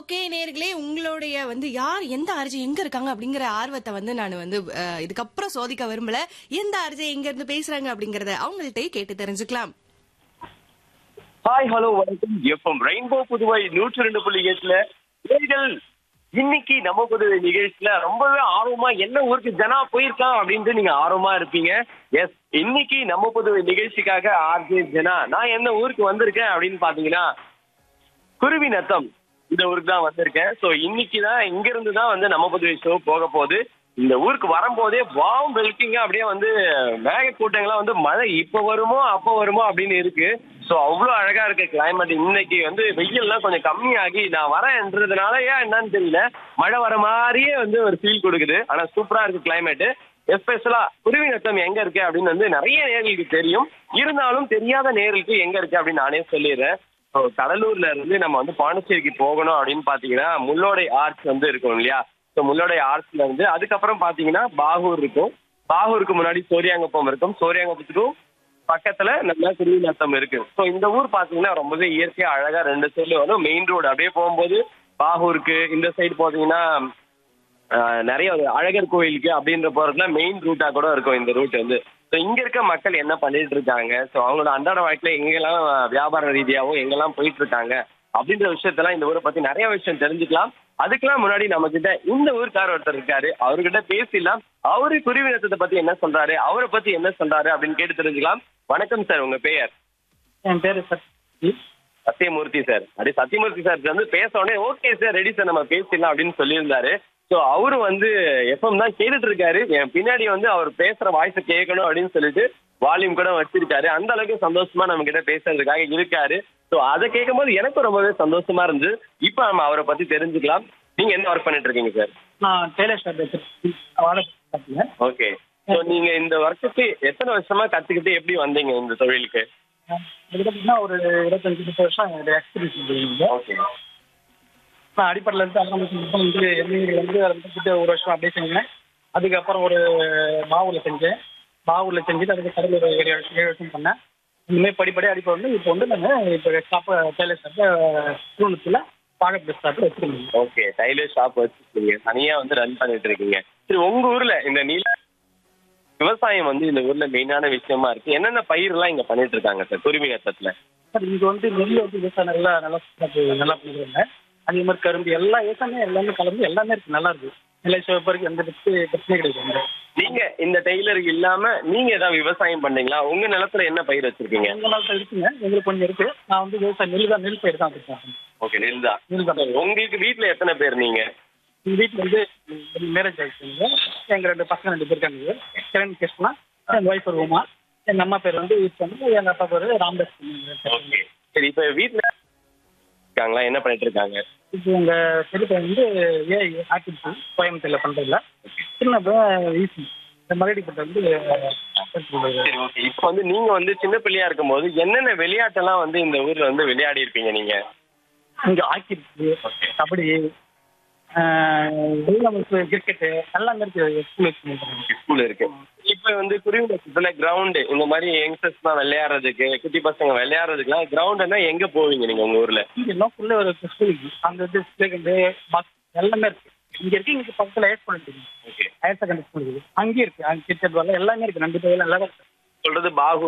okay நேர்களே உங்களுடைய வந்து யார் எந்த ஆர்ஜி எங்க இருக்காங்க அப்படிங்கிற ஆர்வத்தை வந்து நான் வந்து அஹ், இதுக்கப்புறம் சோதிக்க விரும்பல எந்த ஆர்ஜி எங்க இருந்து பேசுறாங்க அப்படிங்கறத அவங்கள்ட்ட கேட்டு தெரிஞ்சுக்கலாம் ஹாய் ஹலோ வணக்கம் எஃப்எம் ரெயின்போ புதுவை நூற்றி ரெண்டு புள்ளி எட்டுல நேர்கள் இன்னைக்கு நம்ம புதுவை நிகழ்ச்சியில ரொம்பவே ஆர்வமா என்ன ஊருக்கு ஜனா போயிருக்கான் அப்படின்ட்டு நீங்க ஆர்வமா இருப்பீங்க எஸ் இன்னைக்கு நம்ம புதுவை நிகழ்ச்சிக்காக ஆர்ஜே ஜனா நான் என்ன ஊருக்கு வந்திருக்கேன் அப்படின்னு பாத்தீங்கன்னா குருவி நத்தம் இந்த ஊருக்கு தான் வந்திருக்கேன் ஸோ இன்னைக்கு தான் இங்க இருந்து தான் வந்து நம்ம புதுவை ஷோ போக போகுது இந்த ஊருக்கு வரும்போதே வாம் வெல்கிங்க அப்படியே வந்து மேக கூட்டங்கள்லாம் வந்து மழை இப்போ வருமோ அப்போ வருமோ அப்படின்னு இருக்கு ஸோ அவ்வளோ அழகா இருக்கு கிளைமேட் இன்னைக்கு வந்து வெயில்லாம் கொஞ்சம் கம்மியாகி நான் வரேன்றதுனால ஏன் என்னன்னு தெரியல மழை வர மாதிரியே வந்து ஒரு ஃபீல் கொடுக்குது ஆனா சூப்பரா இருக்கு கிளைமேட் எஸ்பெஷலா குருவி நத்தம் எங்க இருக்கு அப்படின்னு வந்து நிறைய நேர்களுக்கு தெரியும் இருந்தாலும் தெரியாத நேர்களுக்கு எங்க இருக்கு அப்படின்னு நானே சொல்லிடுறேன் ஸோ கடலூர்ல இருந்து நம்ம வந்து பாண்டிச்சேரிக்கு போகணும் அப்படின்னு பாத்தீங்கன்னா முள்ளோடை ஆர்ட்ஸ் வந்து இருக்கும் இல்லையா ஸோ முள்ளோடை ஆர்ட்ஸ்ல இருந்து அதுக்கப்புறம் பாத்தீங்கன்னா பாகூர் இருக்கும் பாகூருக்கு முன்னாடி சோரியாங்குப்பம் இருக்கும் சோரியாங்குப்பத்துக்கும் பக்கத்துல நம்ம குருவிநத்தம் இருக்கு ஸோ இந்த ஊர் பாத்தீங்கன்னா ரொம்பவே இயற்கையா அழகா ரெண்டு சைடுல வரும் மெயின் ரோடு அப்படியே போகும்போது பாகூருக்கு இந்த சைடு போத்தீங்கன்னா ஆஹ் நிறைய ஒரு அழகர் கோயிலுக்கு அப்படின்ற போறதுல மெயின் ரூட்டா கூட இருக்கும் இந்த ரூட் வந்து ஸோ இங்க இருக்க மக்கள் என்ன பண்ணிட்டு இருக்காங்க ஸோ அவங்களோட அன்றாட வாழ்க்கையில எங்கெல்லாம் வியாபார ரீதியாகவும் எங்கெல்லாம் போயிட்டு இருக்காங்க அப்படின்ற விஷயத்தெல்லாம் இந்த ஊரை பத்தி நிறைய விஷயம் தெரிஞ்சுக்கலாம் அதுக்கெல்லாம் முன்னாடி நம்ம கிட்ட இந்த ஊருக்கார ஒருத்தர் இருக்காரு அவர்கிட்ட பேசிடலாம் அவரு குருவினத்தை பத்தி என்ன சொல்றாரு அவரை பத்தி என்ன சொல்றாரு அப்படின்னு கேட்டு தெரிஞ்சுக்கலாம் வணக்கம் சார் உங்க பெயர் என் பேரு சக்தி சத்யமூர்த்தி சார் அப்படி சத்யமூர்த்தி சார் வந்து பேச உடனே ஓகே சார் ரெடி சார் நம்ம பேசிடலாம் அப்படின்னு சொல்லியிருந்தாரு ஸோ அவரு வந்து எஃப்எம் தான் கேட்டுட்டு இருக்காரு என் பின்னாடி வந்து அவர் பேசுற வாய்ஸை கேட்கணும் அப்படின்னு சொல்லிட்டு வால்யூம் கூட வச்சிருக்காரு அந்த அளவுக்கு சந்தோஷமா நம்ம கிட்ட பேசுறதுக்காக இருக்காரு ஸோ அதை கேட்கும்போது எனக்கும் ரொம்பவே சந்தோஷமா இருந்து இப்போ நம்ம அவரை பத்தி தெரிஞ்சுக்கலாம் நீங்க என்ன ஒர்க் பண்ணிட்டு இருக்கீங்க சார் நான் டெய்லர் ஷாப் வச்சிருக்கேன் வாடகை பார்த்தீங்க ஓகே ஸோ நீங்க இந்த ஒர்க்குக்கு எத்தனை வருஷமா கத்துக்கிட்டு எப்படி வந்தீங்க இந்த தொழிலுக்கு அதுக்கப்புறம் ஒரு இருபத்தஞ்சு முப்பது வருஷம் என்னுடைய எக்ஸ்பீரியன்ஸ் இருந்தது ஓகே நான் அடிப்படையில் இருந்து அப்புறம் வந்து எண்ணெயில் வந்து வந்துட்டு ஒரு வருஷம் அப்படியே செஞ்சேன் அதுக்கப்புறம் ஒரு பாவூரில் செஞ்சேன் பாவூரில் செஞ்சுட்டு அதுக்கு கடலூர் ஏழு வருஷம் ஏழு வருஷம் பண்ணேன் இனிமேல் படிப்படி அடிப்படை வந்து இப்போ வந்து நான் இப்போ ஷாப்பை டெய்லர் ஷாப்பை திருவண்ணத்தில் பாகப்பட்டு ஷாப்பில் வச்சுருந்தேன் ஓகே டைலர் ஷாப் வச்சிருக்கீங்க தனியா வந்து ரன் பண்ணிட்டு இருக்கீங்க சரி உங்க ஊர்ல இந்த நீல விவசாயம் வந்து இந்த ஊர்ல மெயினான விஷயமா இருக்கு என்னென்ன பயிர்லாம் இங்க பண்ணிட்டு இருக்காங்க சார் குருவி கட்டத்துல சார் இங்கே வந்து நெல் வந்து விவசாயம் நல்லா நல்லா நல்லா நல்லா பண்ணிக்கிறாங்க அதே மாதிரி கரும்பு எல்லா விவசாயமே எல்லாமே கலந்து எல்லாமே இருக்கு நல்லா இருக்கு நிலை சிவப்பருக்கு எந்த பிரச்சனை பிரச்சனையும் கிடையாது நீங்க இந்த டெய்லர் இல்லாம நீங்க ஏதாவது விவசாயம் பண்ணீங்களா உங்க நிலத்துல என்ன பயிர் வச்சிருக்கீங்க எங்க நாள் இருக்குங்க எங்களுக்கு கொஞ்சம் இருக்கு நான் வந்து விவசாயம் நெல் தான் நெல் பயிர் தான் வச்சிருக்கேன் ஓகே நெல் தான் நெல் தான் உங்களுக்கு வீட்ல எத்தனை பேர் நீங்க எங்க வீட்டில் வந்து மேரேஜ் ஆயிடுச்சுங்க எங்க ரெண்டு பசங்க ரெண்டு பேர் இருக்காங்க கிரண் கிருஷ்ணா எங்க ஒய்ஃப் ஒரு உமா எங்க அம்மா பேர் வந்து ஈஸ்வரன் எங்க அப்பா பேர் ராம்தாஸ் ஓகே சரி இப்ப வீட்ல இருக்காங்களா என்ன பண்ணிட்டு இருக்காங்க இப்போ எங்க பெரிய பையன் வந்து ஏஐ ஆக்டிவிட்டி கோயம்புத்தூர்ல பண்றதுல சின்ன பையன் ஈசி இந்த மலையடிப்பட்ட வந்து சரி ஓகே இப்போ வந்து நீங்க வந்து சின்ன பிள்ளையா இருக்கும்போது என்னென்ன விளையாட்டெல்லாம் வந்து இந்த ஊர்ல வந்து விளையாடி இருப்பீங்க நீங்க இங்க ஹாக்கி இருக்கு கபடி கிரிக்கெட்டு எல்லாமே இருக்கு ஸ்கூல் வச்சு ஸ்கூல் இருக்கு இப்ப வந்து குருவிநத்தத்துல கிரவுண்ட் இந்த மாதிரி யங்ஸ்டர்ஸ் தான் விளையாடுறதுக்கு குட்டி பசங்க விளையாடுறதுக்குலாம் கிரவுண்ட்னா எங்க போவீங்க நீங்க உங்க ஊர்ல இங்க லோக்கல்ல ஒரு ஸ்கூல் இருக்கு அங்க வந்து செகண்ட் பஸ் எல்லாமே இருக்கு இங்க இருக்கு இங்க பக்கத்துல ஹையர் ஸ்கூல் இருக்கு ஓகே ஹையர் செகண்டரி ஸ்கூல் இருக்கு அங்கேயும் இருக்கு அங்க கிரிக்கெட் வரல எல்லாமே இருக்கு ரெண்டு பேர்ல எல்லாமே இருக்கு சொல்றது பாகு